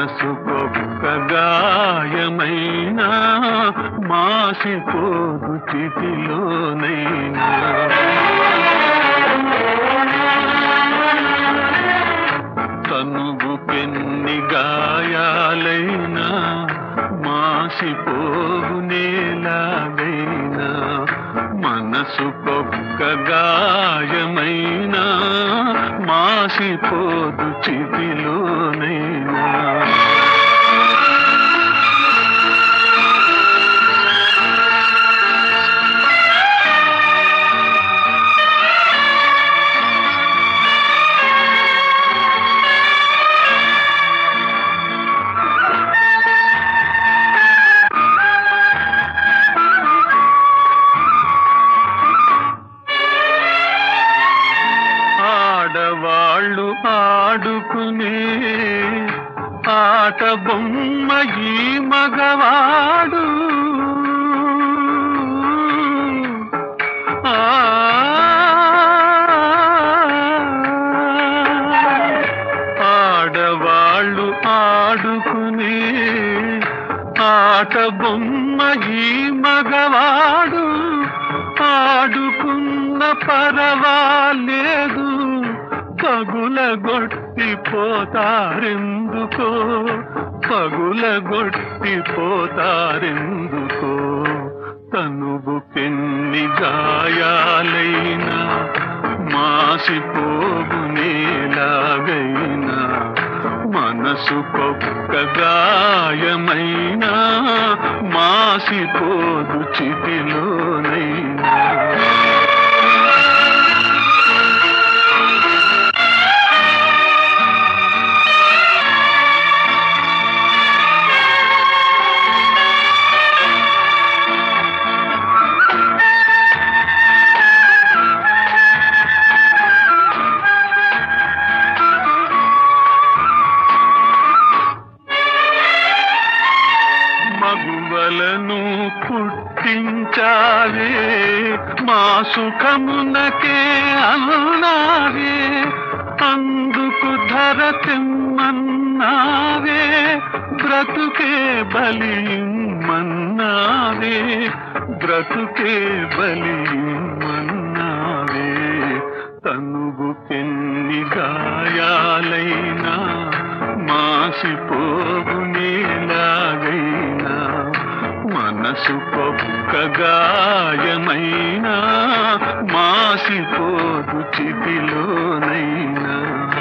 మనసుకొక్క గాయమైనా మాసిపోదు చితిలోనైనా తనుగుకెన్ని గాయాలైనా మాసిపోవు నేలాగైనా మనసుకొక్క గాయమైనా మాసిపోదు చితిలోనైనా ఆడవాళ్ళు ఆడుకునే ఆట బొమ్మ ఈ మగవాడు ఆ ఆడవాళ్ళు ఆడుకునే ఆట బొమ్మ ఈ మగవాడు ఆడుకున్న పరవాలేదు పగులగొట్టి పోతారెందుకో పగులగొట్టి పోతారెందుకో తనువుకెన్ని గాయాలైనా మాసిపోగు నేలాగైనా మనసుకొక్క గాయమైనా మాసిపోదు చితిలోనైనా మగువలను పుట్టించావే మా సుఖమునకే అన్నావే అందుకు ధర తెమ్మన్నావే బ్రతుకే బలిమన్నావే బ్రతుకే బలిమన్నావే తనుగుకెన్ని గాయాలైనా మాసిపోగు నేలాగైనా మనసుకొక్క గాయమైనా మాసిపోదు చితిలోనైనా